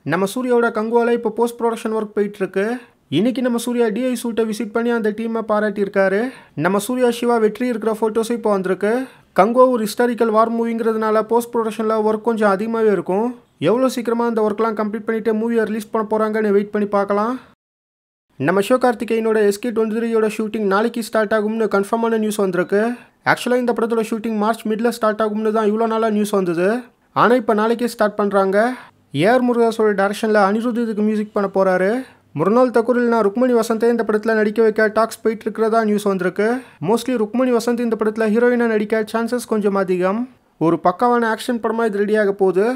நம்ம சூர்யாவோட கங்குவால இப்போ போஸ்ட் ப்ரொடக்ஷன் ஒர்க் போயிட்டு இருக்கு இன்னைக்கு நம்ம சூர்யா டிஐ சூட்டை விசிட் பண்ணி அந்த டீமை பாராட்டியிருக்காரு நம்ம சூர்யா சிவா வெற்றி இருக்கிற ஃபோட்டோஸும் இப்போ வந்திருக்கு கங்கோ ஒரு ஹிஸ்டாரிக்கல் வார் மூவிங்கிறதுனால போஸ்ட் ப்ரொடக்ஷனில் ஒர்க் கொஞ்சம் அதிகமாகவே இருக்கும் எவ்வளோ சீக்கிரமாக அந்த ஒர்க்லாம் கம்ப்ளீட் பண்ணிவிட்டு மூவியை ரிலீஸ் பண்ண போகிறாங்கன்னு வெயிட் பண்ணி பார்க்கலாம் நம்ம சிவகார்த்திகேயனோட எஸ்கே டுவெண்ட்டி த்ரீயோட ஷூட்டிங் நாளைக்கு ஸ்டார்ட் ஆகும்னு கன்ஃபார்மான நியூஸ் வந்திருக்கு ஆக்சுவலாக இந்த படத்தோட ஷூட்டிங் மார்ச் மிடில் ஸ்டார்ட் ஆகும்னு தான் இவ்வளோ நாளாக நியூஸ் வந்தது ஆனால் இப்போ நாளைக்கே ஸ்டார்ட் பண்ணுறாங்க ஏஆர் முருகாஸோட டேரக்ஷனில் அனிருத் இதுக்கு மியூசிக் பண்ண போகிறாரு முருநாள் தக்கூரில் நான் ருக்மணி வசந்தை இந்த படத்தில் நடிக்க வைக்க டாக்ஸ் போயிட்டு இருக்கிறதா நியூஸ் வந்திருக்கு மோஸ்ட்லி ருக்மணி வசந்த் இந்த படத்தில் ஹீரோயினாக நடிக்க சான்சஸ் கொஞ்சம் அதிகம் ஒரு பக்காவான ஆக்ஷன் படமாக இது ரெடியாக போகுது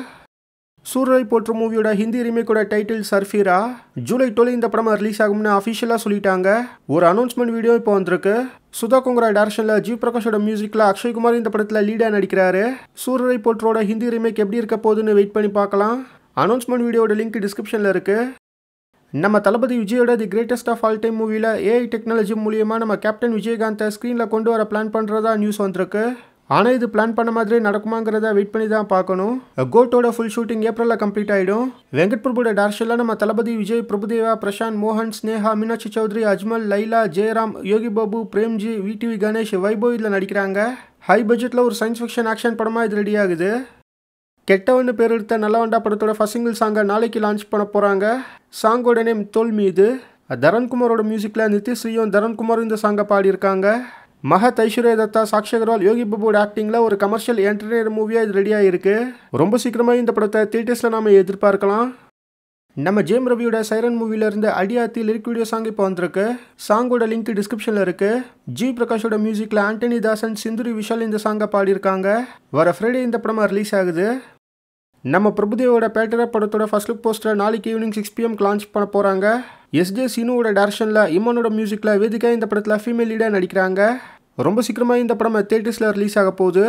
சூரரை போற்று மூவியோட ஹிந்தி ரீமேக்கோட டைட்டில் சர்ஃபீரா ஜூலை டுவெல் இந்த படம் ரிலீஸ் ஆகும்னு அஃபிஷியலாக சொல்லிட்டாங்க ஒரு அனௌன்ஸ்மெண்ட் வீடியோ இப்போ வந்திருக்கு சுதா குங்குரா டேரக்ஷனில் ஜி பிரகாஷோட மியூசிக்கில் அக்ஷய்குமார் இந்த படத்தில் லீடாக நடிக்கிறாரு சூரரை போற்றோட ஹிந்தி ரீமேக் எப்படி இருக்க போகுதுன்னு வெயிட் பண்ணி பார்க்கலாம் அனௌன்ஸ்மெண்ட் வீடியோட லிங்க் டிஸ்கிரிப்ஷனில் இருக்குது நம்ம தளபதி விஜயோட the greatest of all time மூவியில் ஏஐ டெக்னாலஜி மூலியமாக நம்ம கேப்டன் விஜயகாந்தை ஸ்க்ரீனில் கொண்டு வர பிளான் பண்ணுறதா நியூஸ் வந்திருக்கு ஆனால் இது பிளான் பண்ண மாதிரி நடக்குமாங்கிறத வெயிட் பண்ணி தான் பார்க்கணும் கோட்டோட ஃபுல் ஷூட்டிங் ஏப்ரலில் கம்ப்ளீட் ஆகிடும் வெங்கட் பிரபுட டேரக்ஷனில் நம்ம தளபதி விஜய் பிரபுதேவா பிரசாந்த் மோகன் ஸ்னேஹா மீனாட்சி சௌத்ரி அஜ்மல் லைலா ஜெயராம் யோகி பாபு பிரேம்ஜி விடிவி கணேஷ் வைபவ் இதில் நடிக்கிறாங்க ஹை பட்ஜெட்டில் ஒரு சயின்ஸ் ஃபிக்ஷன் ஆக்ஷன் படமாக இது ரெடி ஆகுது கெட்டவன்னு பேர் எடுத்த நல்லவண்டா படத்தோட ஃபர்ஸ்ட் சிங்கிள் சாங்கை நாளைக்கு லான்ச் பண்ண போகிறாங்க சாங்கோட நேம் தோல் மீது தரன்குமாரோட மியூசிக்கில் நித்யஸ்ரீயும் தரன்குமாரும் இந்த சாங்கை பாடியிருக்காங்க மகத் ஐஸ்வர்யா தத்தா சாக்ஷி அகர்வால் யோகி பாபுவோட ஆக்டிங்கில் ஒரு கமர்ஷியல் என்டர்டெய்னர் மூவியாக இது ரெடியாக இருக்குது ரொம்ப சீக்கிரமாக இந்த படத்தை தியேட்டர்ஸில் நாம் எதிர்பார்க்கலாம் நம்ம ஜேம் ரவியோட சைரன் மூவிலேருந்து அடியாத்தி லிரிக் வீடியோ சாங் இப்போ வந்திருக்கு சாங்கோட லிங்க் டிஸ்கிரிப்ஷனில் இருக்குது ஜி பிரகாஷோட மியூசிக்கில் ஆண்டனி தாசன் சிந்துரி விஷால் இந்த சாங்கை பாடியிருக்காங்க வர ஃப்ரைடே இந்த படமாக ரிலீஸ் ஆகுது நம்ம பிரபுதேவோட பேட்டரா படத்தோட ஃபர்ஸ்ட் லுக் போஸ்டர் நாளைக்கு ஈவினிங் சிக்ஸ் பிஎம் லான்ச் பண்ண போகிறாங்க எஸ்ஜே சினுவோட டேரக்ஷனில் இமனோட மியூசிக்கில் வேதிகா இந்த படத்தில் ஃபீமேல் லீடாக நடிக்கிறாங்க ரொம்ப சீக்கிரமாக இந்த படம் தேட்டர்ஸில் ரிலீஸ் ஆக போகுது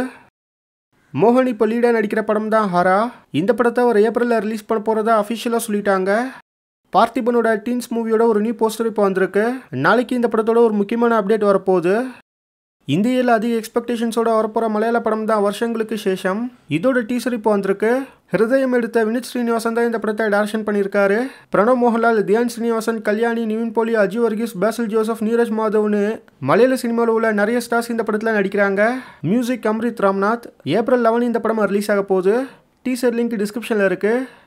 மோகன் இப்போ லீடாக நடிக்கிற படம் தான் ஹரா இந்த படத்தை ஒரு ஏப்ரலில் ரிலீஸ் பண்ண போகிறதா அஃபிஷியலாக சொல்லிட்டாங்க பார்த்திபனோட டீன்ஸ் மூவியோட ஒரு நியூ போஸ்டர் இப்போ வந்திருக்கு நாளைக்கு இந்த படத்தோட ஒரு முக்கியமான அப்டேட் வரப்போகுது இந்தியாவில் அதிக எக்ஸ்பெக்டேஷன்ஸோட வரப்போகிற மலையாள படம் தான் வருஷங்களுக்கு சேஷம் இதோட டீசர் இப்போ வந்திருக்கு ஹிருதயம் எடுத்த வினித் ஸ்ரீனிவாசன் தான் இந்த படத்தை டேரக்ஷன் பண்ணியிருக்காரு பிரணவ் மோகன்லால் தியான் ஸ்ரீனிவாசன் கல்யாணி நிவின் போலி அஜி வர்கீஸ் பேசல் ஜோசப் நீரஜ் மாதவ்னு மலையாள சினிமாவில் உள்ள நிறைய ஸ்டார்ஸ் இந்த படத்தில் நடிக்கிறாங்க music Amrit Ramnath April eleven இந்த படம் ரிலீஸ் ஆக போகுது டீசர் லிங்க் டிஸ்கிரிப்ஷனில் இருக்குது